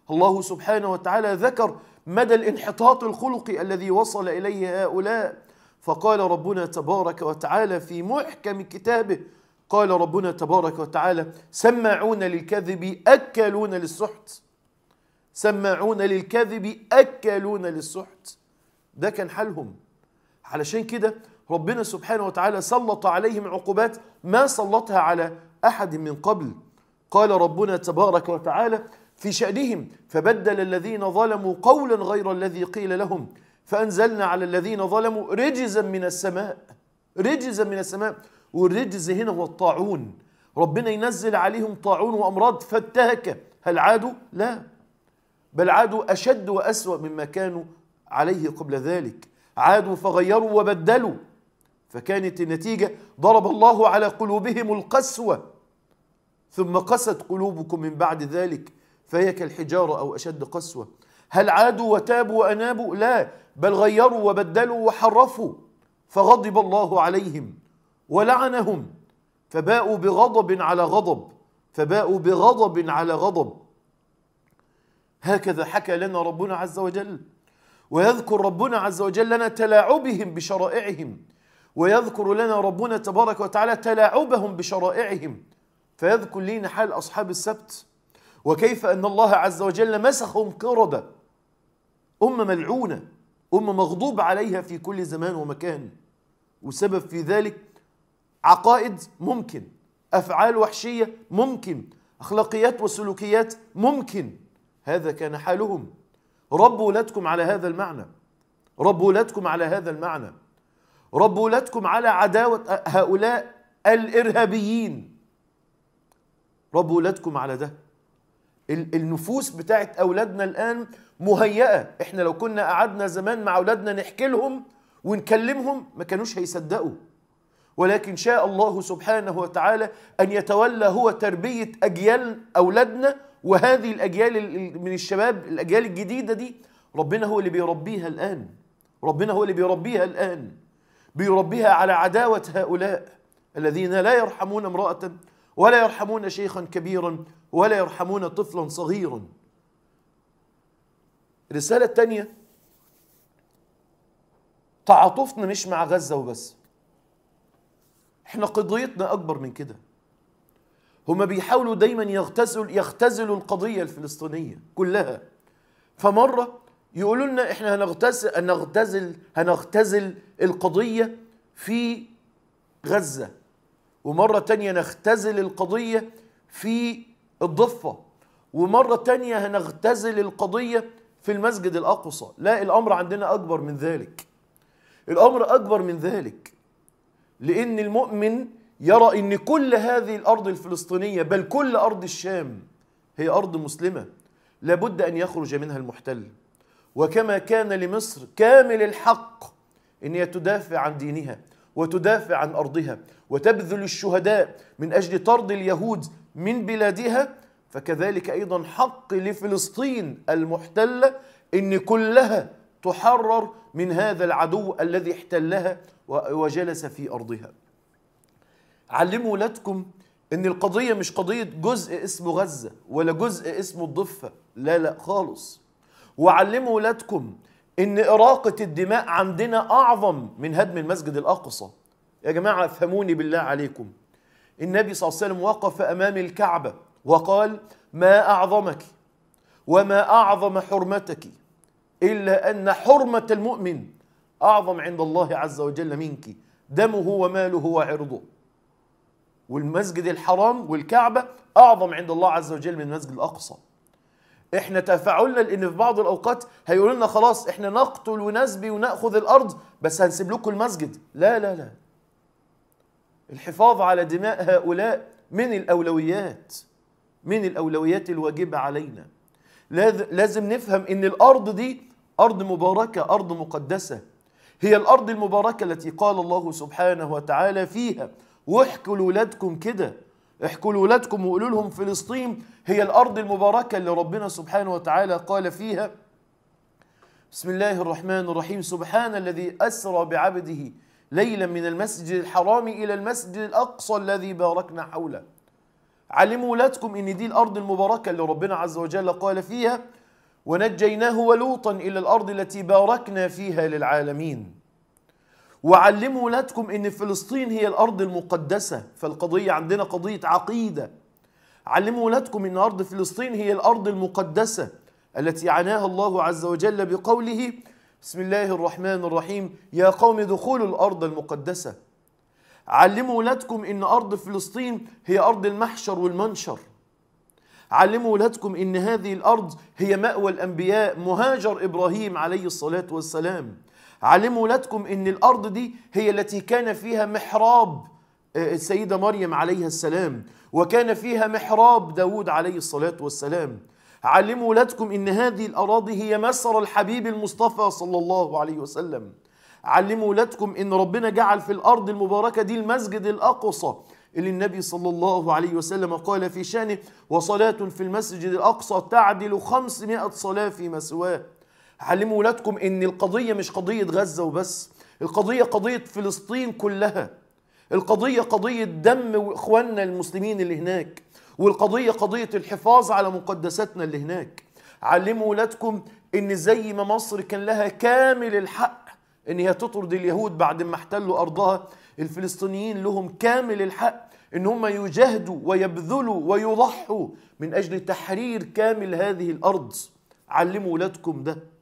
الله سبحانه وتعالى ذكر مدى الانحطاط الخلقي الذي وصل اليه هؤلاء فقال ربنا تبارك وتعالى في محكم كتابه قال ربنا تبارك وتعالى سماعون للكذب اكلون للسحت سماعون للكذب اكلون للسحت ده كان حالهم علشان كده ربنا سبحانه وتعالى سلط عليهم عقوبات ما سلطها على احد من قبل قال ربنا تبارك وتعالى في شأنهم فبدل الذين ظلموا قولا غير الذي قيل لهم فأنزلنا على الذين ظلموا رجزا من السماء رجزا من السماء والرجز هنا هو الطاعون ربنا ينزل عليهم طاعون وأمراض فاتهك هل عادوا؟ لا بل عادوا أشد وأسوأ مما كانوا عليه قبل ذلك عادوا فغيروا وبدلوا فكانت النتيجة ضرب الله على قلوبهم القسوة ثم قست قلوبكم من بعد ذلك فهي كالحجارة أو أشد قسوة هل عادوا وتابوا وأنابوا لا بل غيروا وبدلوا وحرفوا فغضب الله عليهم ولعنهم فباءوا بغضب على غضب فباءوا بغضب على غضب هكذا حكى لنا ربنا عز وجل ويذكر ربنا عز وجل لنا تلاعبهم بشرائعهم ويذكر لنا ربنا تبارك وتعالى تلاعبهم بشرائعهم فيذكر لنا حال أصحاب السبت وكيف أن الله عز وجل مسخهم قردة أمة ملعونة أمة مغضوب عليها في كل زمان ومكان وسبب في ذلك عقائد ممكن أفعال وحشية ممكن أخلاقيات وسلوكيات ممكن هذا كان حالهم ربوا ولادكم على هذا المعنى ربوا ولادكم على هذا المعنى ربوا ولادكم على عداوة هؤلاء الإرهابيين ربوا ولادكم على ده النفوس بتاعت أولادنا الآن مهيئة إحنا لو كنا قعدنا زمان مع أولادنا نحكي لهم ونكلمهم ما كانوش هيصدقوا ولكن شاء الله سبحانه وتعالى أن يتولى هو تربية أجيال أولادنا وهذه الأجيال من الشباب الأجيال الجديدة دي ربنا هو اللي بيربيها الآن ربنا هو اللي بيربيها الآن بيربيها على عداوة هؤلاء الذين لا يرحمون امرأة ولا يرحمون شيخا كبيرا ولا يرحمون طفلا صغيرا الرسالة الثانية تعاطفنا مش مع غزة وبس احنا قضيتنا أكبر من كده هما بيحاولوا دايما يختزلوا يختزلوا القضية الفلسطينية كلها فمرة يقولوا لنا احنا هنغتزل هنغتزل هنختزل القضية في غزة ومرة تانية نختزل القضية في الضفة ومرة تانية هنختزل القضية في المسجد الأقصى لا الأمر عندنا أكبر من ذلك الأمر أكبر من ذلك لأن المؤمن يرى أن كل هذه الأرض الفلسطينية بل كل أرض الشام هي أرض مسلمة لابد أن يخرج منها المحتل وكما كان لمصر كامل الحق أن هي تدافع عن دينها وتدافع عن أرضها وتبذل الشهداء من أجل طرد اليهود من بلادها فكذلك أيضا حق لفلسطين المحتلة أن كلها تحرر من هذا العدو الذي احتلها وجلس في أرضها علموا ولادكم ان القضيه مش قضيه جزء اسمه غزه ولا جزء اسمه الضفه لا لا خالص وعلموا ولادكم ان اراقه الدماء عندنا اعظم من هدم المسجد الاقصى يا جماعه افهموني بالله عليكم النبي صلى الله عليه وسلم وقف امام الكعبه وقال ما اعظمك وما اعظم حرمتك الا ان حرمه المؤمن اعظم عند الله عز وجل منك دمه وماله وعرضه والمسجد الحرام والكعبة أعظم عند الله عز وجل من المسجد الأقصى احنا تفاعلنا لان في بعض الاوقات هيقولوا لنا خلاص احنا نقتل ونسبي وناخذ الارض بس هنسيب لكم المسجد لا لا لا الحفاظ على دماء هؤلاء من الاولويات من الاولويات الواجبه علينا لازم نفهم ان الارض دي ارض مباركه ارض مقدسه هي الارض المباركه التي قال الله سبحانه وتعالى فيها واحكوا لولادكم كده احكوا لولادكم وقولوا لهم فلسطين هي الارض المباركه اللي ربنا سبحانه وتعالى قال فيها بسم الله الرحمن الرحيم سبحان الذي اسرى بعبده ليلا من المسجد الحرام الى المسجد الاقصى الذي باركنا حوله علموا ولادكم ان دي الارض المباركه اللي ربنا عز وجل قال فيها ونجيناه ولوطا الى الارض التي باركنا فيها للعالمين وعلموا ولادكم ان فلسطين هي الارض المقدسه فالقضيه عندنا قضيه عقيده علموا ولادكم ان ارض فلسطين هي الارض المقدسه التي عناها الله عز وجل بقوله بسم الله الرحمن الرحيم يا قوم ادخلوا الارض المقدسه علموا ولادكم ان ارض فلسطين هي ارض المحشر والمنشر علموا ولادكم ان هذه الارض هي ماوى الانبياء مهاجر ابراهيم عليه الصلاه والسلام علموا ولادكم ان الارض دي هي التي كان فيها محراب السيده مريم عليها السلام وكان فيها محراب داود عليه الصلاه والسلام علموا ولادكم ان هذه الاراضي هي مسر الحبيب المصطفى صلى الله عليه وسلم علموا ولادكم ان ربنا جعل في الارض المباركه دي المسجد الاقصى اللي النبي صلى الله عليه وسلم قال في شانه وصلاة في المسجد الأقصى تعدل خمسمائة صلاة في سواه علموا ولادكم ان القضية مش قضية غزة وبس القضية قضية فلسطين كلها القضية قضية دم إخواننا المسلمين اللي هناك والقضية قضية الحفاظ على مقدساتنا اللي هناك علموا ولادكم ان زي ما مصر كان لها كامل الحق ان هي تطرد اليهود بعد ما احتلوا ارضها الفلسطينيين لهم كامل الحق ان هم يجاهدوا ويبذلوا ويضحوا من اجل تحرير كامل هذه الارض علموا ولادكم ده